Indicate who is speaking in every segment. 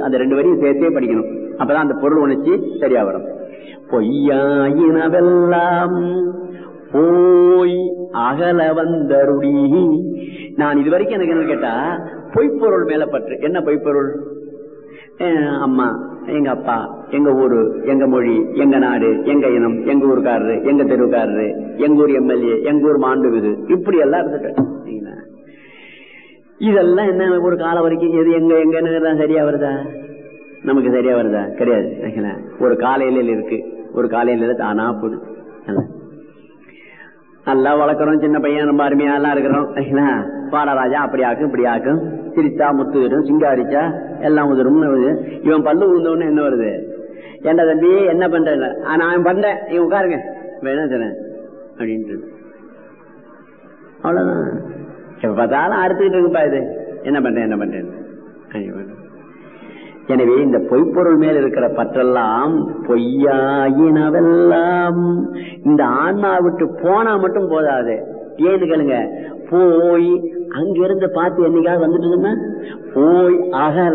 Speaker 1: அந்த ரெண்டு வரியும் சேர்த்தே படிக்கணும் அப்பதான் அந்த பொருள் உணர்ச்சி சரியா வரும் பொய்யாயினவெல்லாம் போய் அகல வந்தருடி நான் இது வரைக்கும் எனக்கு என்ன கேட்டா பொய்ப்பொருள் மேல பற்று என்ன பொய்ப்பொருள் அஹ் அம்மா எங்க அப்பா எங்க ஊரு எங்க மொழி எங்க நாடு எங்க இனம் எங்க ஊருக்காரரு எங்க தெருவுக்காரரு எங்க ஊர் எம்எல்ஏ எங்க ஊர் மாண்டுகுது இப்படி எல்லாம் இருந்துட்டேன் சரிங்களா? இதெல்லாம் என்ன ஒரு காலம் வரைக்கும் எது எங்க எங்கன்னு சரியா வருதா நமக்கு சரியா வருதா கிடையாது சரிங்களா? ஒரு காலையில இருக்கு ஒரு காலையில தானா போகுது நல்லா. நல்லா வளர்க்குறோம் சின்ன பையன் ரொம்ப அருமையா எல்லாம் இருக்கிறோம் சரிங்களா? பாடராஜா அப்படி ஆக்கும் இப்படி ஆக்கும் சிரிச்சா முத்து வரும் சிங்காரிச்சா எல்லாம் உதிரும் இவன் பல்லு உழுந்தவொன்னு என்ன வருது ஏண்டா தம்பி என்ன பண்ற "ஆ, நான் பண்றேன் இவன் உட்காருங்க வேணா தரேன் அப்படின்ட்டு அவ்வளவுதான் எப்ப பார்த்தாலும் அறுத்துக்கிட்டு இருக்குப்பா இது என்ன பண்றேன் என்ன பண்றேன் ஐயோ. எனவே இந்த பொய்ப்பொருள் மேல் இருக்கிற பற்றெல்லாம் பொய்யாயினவெல்லாம் இந்த ஆன்மா விட்டு போனா மட்டும் போதாது ஏன்னு கேளுங்க போய் அங்கிருந்து பார்த்து என்னைக்காவது வந்துட்டுதுன்னா போய் அகல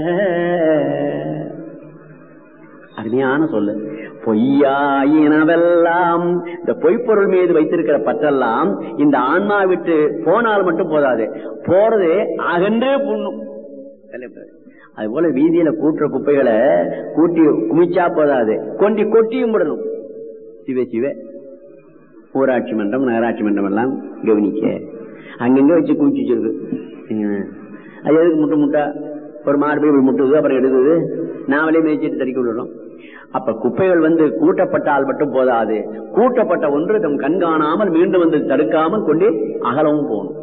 Speaker 1: அருமையான சொல்லு பொய்யாயினவெல்லாம் இந்த பொய்ப்பொருள் மீது வைத்திருக்கிற பற்றெல்லாம் இந்த ஆன்மா விட்டு போனால் மட்டும் போதாது போறது அகன்றே புண்ணும் அது போல வீதியில கூட்டுற குப்பைகளை கூட்டி குமிச்சா போதாது கொண்டி கொட்டியும் விடணும் சிவ சிவ ஊராட்சி மன்றம் நகராட்சி மன்றம் எல்லாம் கவனிக்க அங்கங்க வச்சு குமிச்சு வச்சிருக்கு உம். அது எதுக்கு முட்டை முட்டா ஒரு மாடு போய் இப்படி முட்டுது அப்புறம் எடுக்குது நாமளே மேய்ச்சிட்டு தடுக்கி விடுறோம் அப்ப குப்பைகள் வந்து கூட்டப்பட்டால் மட்டும் போதாது கூட்டப்பட்ட ஒன்று தம் கண் காணாமல் மீண்டும் வந்து தடுக்காமல் கொண்டு அகலவும் போகணும்